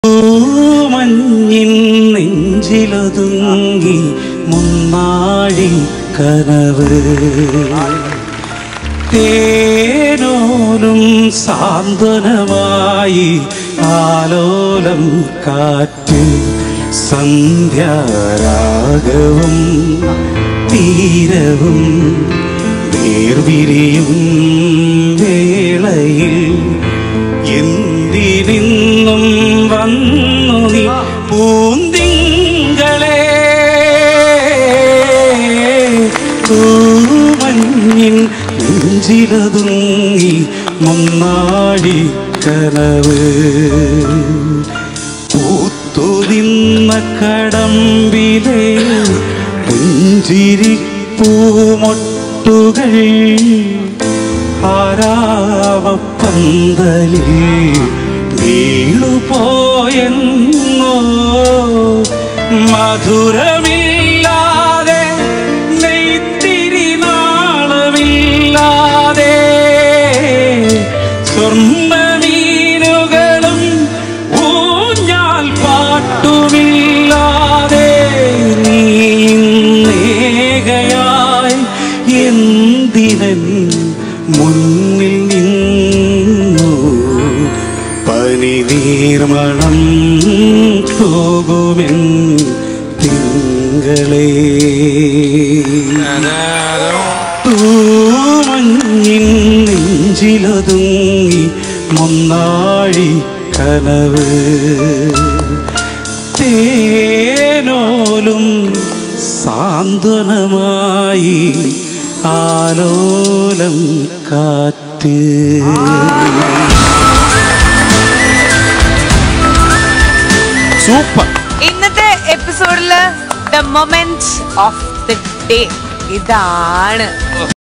മഞ്ഞിൻ നെഞ്ചിലൊതുങ്ങി മുന്നാഴി കനവ് തേനോലും സാന്ത്വനമായി ആലോലം കാറ്റ് സന്ധ്യാരാഗവും തീരവും വേർവിരിയും വേളയിൽ എന്തിനിന്നും വന്നു നീ പൂന്തിങ്കളെ തൂമഞ്ഞിൻ നെഞ്ചിലതുങ്ങി മുന്നാടി കനവ് പൂത്തുനിന്ന കടമ്പിലെ പുഞ്ചിരിപ്പൂമൊട്ടുകൾ ആരാവപ്പന്തലിൽ വീണുപോയെന്നോ മധുരമില്ലാതെ നെയ്ത്തിരി നാളമില്ലാതെ സ്വർണ്ണമീനുകളും ഊഞ്ഞാൽ പാട്ടുമില്ലാതെ നീ നേകയായി എന്തിനൻ മുന്നിൽ നിന്നു പനിനീർമണം പോകുമെൻ തിങ്കളേ തൂമഞ്ഞിൻ നെഞ്ചിലൊതുങ്ങി മുന്നാഴി കനവ് തേനോലും സാന്ത്വനമായി ആലോലം കാറ്റ് സൂപ്പർ ഇന്നത്തെ എപ്പിസോഡില് the moment of the day ഇതാണ്